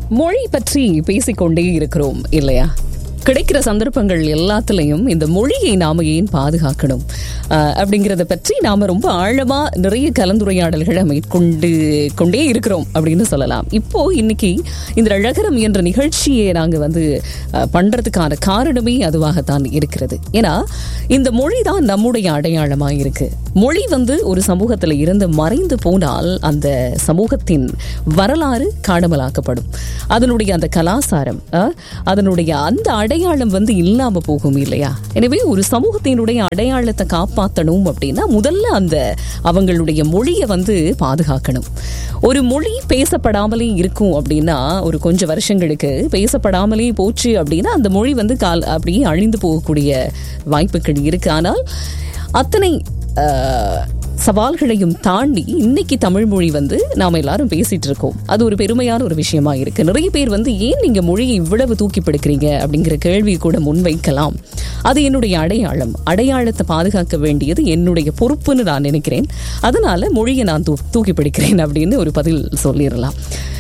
மொழி பற்றி பேசிக்கொண்டே இருக்கிறோம் இல்லையா கிடைக்கிற சந்தர்ப்பங்கள் எல்லாத்துலேயும் இந்த மொழியை நாம ஏன் பாதுகாக்கணும் அஹ், அப்படிங்கிறத பற்றி நாம ரொம்ப ஆழமா நிறைய கலந்துரையாடல்களை மேற்கொண்டு கொண்டே இருக்கிறோம் அப்படின்னு சொல்லலாம் இப்போ இன்னைக்கு இந்த அழகரம் என்ற நிகழ்ச்சியை நாங்க வந்து அஹ், பண்றதுக்கான காரணமே அதுவாகத்தான் இருக்கிறது ஏன்னா இந்த மொழி தான் நம்முடைய அடையாளமா இருக்கு மொழி வந்து ஒரு சமூகத்துல இருந்து மறைந்து போனால் அந்த சமூகத்தின் வரலாறு காணாமலாக்கப்படும் அதனுடைய அந்த கலாச்சாரம் அஹ், அதனுடைய அந்த அடையாளம் வந்து இல்லாம போகும் இல்லையா எனவே ஒரு சமூகத்தினுடைய அடையாளத்தை காப்பாற்றணும் அப்படின்னா முதல்ல அந்த அவங்களுடைய மொழியை வந்து பாதுகாக்கணும் ஒரு மொழி பேசப்படாமலே இருக்கும் அப்படின்னா ஒரு கொஞ்சம் வருஷங்களுக்கு பேசப்படாமலே போச்சு அப்படின்னா அந்த மொழி வந்து கால் அப்படியே அழிந்து போகக்கூடிய வாய்ப்புகள் இருக்கு ஆனால் அத்தனை அஹ், சவால்களையும் தாண்டி இன்னைக்கு தமிழ் மொழி வந்து நாம எல்லாரும் பேசிட்டு இருக்கோம் அது ஒரு பெருமையான ஒரு விஷயமா இருக்கு நிறைய பேர் வந்து ஏன் நீங்க மொழியை இவ்வளவு தூக்கி பிடிக்கிறீங்க அப்படிங்கிற கேள்வி கூட முன்வைக்கலாம் அது என்னுடைய அடையாளம் அடையாளத்தை பாதுகாக்க வேண்டியது என்னுடைய பொறுப்புன்னு நான் நினைக்கிறேன் அதனால மொழியை நான் தூ தூக்கி பிடிக்கிறேன் அப்படின்னு ஒரு பதில் சொல்லிடலாம்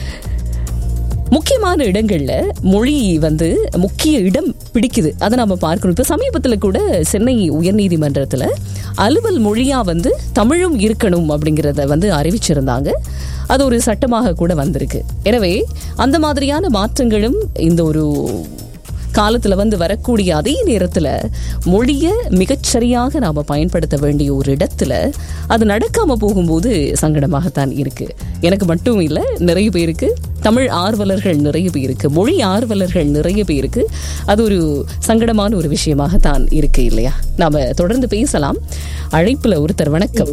முக்கியமான இடங்கள்ல மொழி வந்து முக்கிய இடம் பிடிக்குது அதை நம்ம பார்க்கணும் இப்போ சமீபத்தில் கூட சென்னை உயர்நீதிமன்றத்தில் அலுவல் மொழியா வந்து தமிழும் இருக்கணும் அப்படிங்கிறத வந்து அறிவிச்சிருந்தாங்க அது ஒரு சட்டமாக கூட வந்திருக்கு எனவே அந்த மாதிரியான மாற்றங்களும் இந்த ஒரு காலத்துல வந்து வரக்கூடிய அதே நேரத்துல மொழிய மிகச்சரியாக நாம பயன்படுத்த வேண்டிய ஒரு இடத்துல அது நடக்காம போகும்போது சங்கடமாகத்தான் இருக்கு எனக்கு மட்டும் இல்ல நிறைய பேருக்கு தமிழ் ஆர்வலர்கள் நிறைய பேருக்கு மொழி ஆர்வலர்கள் நிறைய பேருக்கு அது ஒரு சங்கடமான ஒரு விஷயமாகத்தான் இருக்கு இல்லையா நாம தொடர்ந்து பேசலாம் அழைப்புல ஒருத்தர் வணக்கம்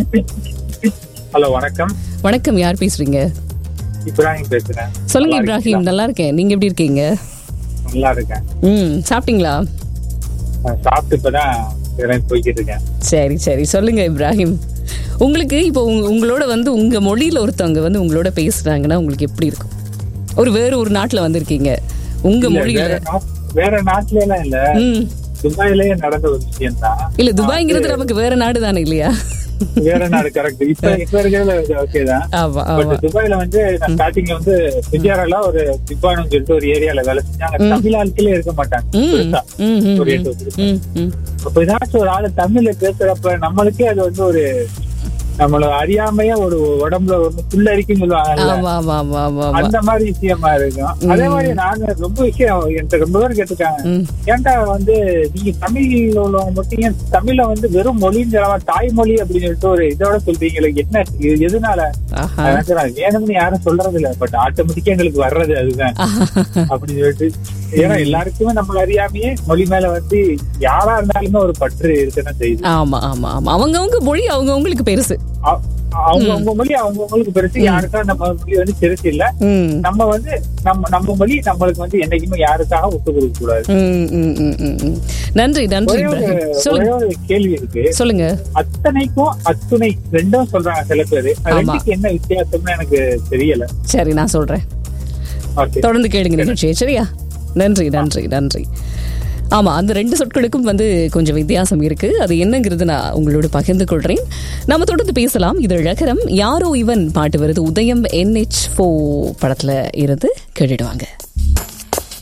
ஹலோ வணக்கம் வணக்கம் யார் பேசுறீங்க இப்ராஹிம் பேசுறேன் சொல்லுங்க நல்லா இப்ராஹிம் நல்லா இருக்கேன் நீங்க எப்படி இருக்கீங்க நல்லா இருக்கேன் ம் சாப்பிட்டீங்களா நான் சாப்பிட்டு இப்பதான் இறங்கி போய்கிட்டு இருக்கேன் சரி சரி சொல்லுங்க இப்ராஹிம் உங்களுக்கு இப்போ உங்க- உங்களோட வந்து உங்க மொழியில ஒருத்தவங்க வந்து உங்களோட பேசுறாங்கன்னா உங்களுக்கு எப்படி இருக்கும் ஒரு வேற ஒரு நாட்டுல வந்திருக்கீங்க உங்க இல்ல, மொழியில வேற நாட்- வேற நாட்டுல எல்லாம் இல்ல ம் துபாயிலேயே நடந்த ஒரு விஷயம் தான் இல்ல துபாய்ங்கிறது நமக்கு வேற நாடு தானே இல்லையா வேற நாடு கரெக்ட் இப்ப இப்ப இருக்கிறதுல ஓகே தான் ஆமா பட் ஆமா துபாயில வந்து நான் ஸ்டார்டிங்ல வந்து பிஜாரால ஒரு திப்பானு சொல்லிட்டு ஒரு ஏரியால வேலை செஞ்சாங்க தமிழ் ஆட்களே இருக்க மாட்டாங்க ம் பெருசா. ம் ம், ஒரு ம், எட்டு வருஷம். ம், ம். அப்ப ஏதாச்சும் ஒரு ஆளு தமிழ்ல பேசுறப்ப நம்மளுக்கே அது வந்து ஒரு நம்மள அறியாமையா ஒரு உடம்புல ஒரு புல்லரிக்கும் சொல்லுவாங்கல்ல ஆமா ஆமா ஆமா ஆமா ஆமா அந்த மாதிரி விஷயமா இருக்கும் அதே மாதிரி நாங்க ரொம்ப விஷயம் என்கிட்ட ரொம்ப பேர் கேட்டிருக்காங்க ம். ஏன்டா வந்து நீங்க தமிழ்ல உள்ளவங்க மட்டும் ஏன் தமிழ்ல வந்து வெறும் மொழின்னு சொல்லாம தாய்மொழி அப்படின்னு சொல்லிட்டு ஒரு இதோட சொல்றீங்களே என்ன இது எதனால ஆஹா எனக்கு நான் வேணும்னு யாரும் சொல்றது இல்ல பட் ஆட்டோமேட்டிக்கா எங்களுக்கு வர்றது அதுதான் அப்படின்னு சொல்லிட்டு ஏன்னா எல்லாருக்குமே நம்மள அறியாமையே மொழி மேல வந்து யாரா இருந்தாலுமே ஒரு பற்று இருக்குன்னு செய்யுது ஆமா ஆமா ஆமா அவங்கவங்க மொழி அவங்கவங்களுக்கு பெருசு அ- அவங்க உங்க மொழி அவங்க உங்களுக்கு பெருசு யாருக்கா நம்ம மொழி வந்து பெருசு இல்ல ம் நம்ம வந்து நம்ம நம்ம மொழி நம்மளுக்கு வந்து என்னைக்குமே யாருக்காக விட்டு கொடுக்க கூடாது ம், ம், ம், ம், ம். நன்றி நன்றி ஒரே ஒரு இப்ராஹிம் ஒரே சொல்லுங்க ஒரு கேள்வி இருக்கு சொல்லுங்க அத்தனைக்கும் அத்துணை ரெண்டும் சொல்றாங்க சில பேரு அது ஆமா. ரெண்டுக்கு என்ன வித்தியாசம்னு எனக்கு தெரியல சரி நான் சொல்றேன் ஓகே தொடர்ந்து கேளுங்க நிகழ்ச்சியை சரியா நன்றி நன்றி நன்றி ஆமா அந்த ரெண்டு சொற்களுக்கும் வந்து கொஞ்சம் வித்தியாசம் இருக்கு அது என்னங்கிறது நான் உங்களோட பகிர்ந்து கொள்றேன் நம்ம தொடர்ந்து பேசலாம் இது இழகரம் யாரோ இவன் பாட்டு வருது உதயம் என்ஹெச் ஃபோ படத்துல இருந்து கேட்டுடுவாங்க